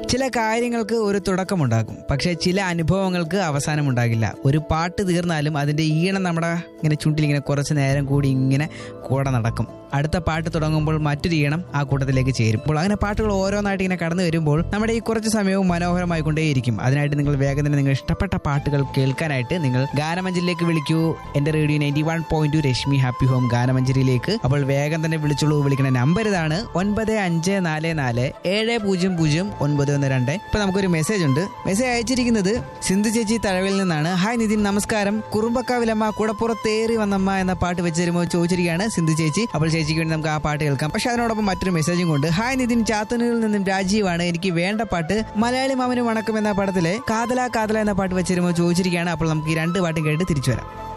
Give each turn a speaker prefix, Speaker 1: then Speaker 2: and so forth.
Speaker 1: ചില കാര്യങ്ങൾക്ക് ഒരു തുടക്കമുണ്ടാകും പക്ഷേ ചില അനുഭവങ്ങൾക്ക് അവസാനമുണ്ടാകില്ല ഒരു പാട്ട് തീർന്നാലും അതിന്റെ ഈണം നമ്മുടെ ഇങ്ങനെ ചുണ്ടിൽ ഇങ്ങനെ കുറച്ച് നേരം കൂടി ഇങ്ങനെ കൂടെ നടക്കും അടുത്ത പാട്ട് തുടങ്ങുമ്പോൾ മറ്റൊരു ഈണം ആ കൂട്ടത്തിലേക്ക് ചേരും അപ്പോൾ അങ്ങനെ പാട്ടുകൾ ഓരോന്നായിട്ട് ഇങ്ങനെ കടന്നു വരുമ്പോൾ നമ്മുടെ ഈ കുറച്ച് സമയവും മനോഹരമായി കൊണ്ടേയിരിക്കും അതിനായിട്ട് നിങ്ങൾ വേഗം തന്നെ നിങ്ങൾ ഇഷ്ടപ്പെട്ട പാട്ടുകൾ കേൾക്കാനായിട്ട് നിങ്ങൾ ഗാനമഞ്ചലിലേക്ക് വിളിക്കൂ എന്റെ radio ninety one point two Rashmi happy home ഗാനമഞ്ചരിയിലേക്ക് അപ്പോൾ വേഗം തന്നെ വിളിച്ചോളൂ വിളിക്കുന്ന നമ്പർ ഇതാണ് ഒൻപത് അഞ്ച് നാല് നാല് ഏഴ് പൂജ്യം പൂജ്യം ഒൻപത് ഒന്ന് രണ്ട് ഇപ്പൊ നമുക്കൊരു മെസ്സേജ് ഉണ്ട് മെസ്സേജ് അയച്ചിരിക്കുന്നത് സിന്ധു ചേച്ചി തഴവിൽ നിന്നാണ് ഹായ് നിതിൻ നമസ്കാരം കുറുമ്പക്കാവിലമ്മ കുടപ്പുറത്തേറി വന്നമ്മ എന്ന പാട്ട് വെച്ച് തരുമോ ചോദിച്ചിരിക്കുകയാണ് സിന്ധു ചേച്ചി അപ്പോൾ ചേച്ചിക്ക് വേണ്ടി നമുക്ക് ആ പാട്ട് കേൾക്കാം പക്ഷെ അതിനോടൊപ്പം മറ്റൊരു മെസ്സേജും കൊണ്ട് ഹായ് നിതിൻ ചാത്തന്നൂരിൽ നിന്നും രാജീവാണ് എനിക്ക് വേണ്ട പാട്ട് മലയാളി മാമന് വണക്കം എന്ന പടത്തിലെ കാതല കാതല എന്ന പാട്ട് വെച്ച് തരുമോ ചോദിച്ചിരിക്കുകയാണ് അപ്പോൾ നമുക്ക് ഈ രണ്ട് പാട്ടും കേട്ട് തിരിച്ചു വരാം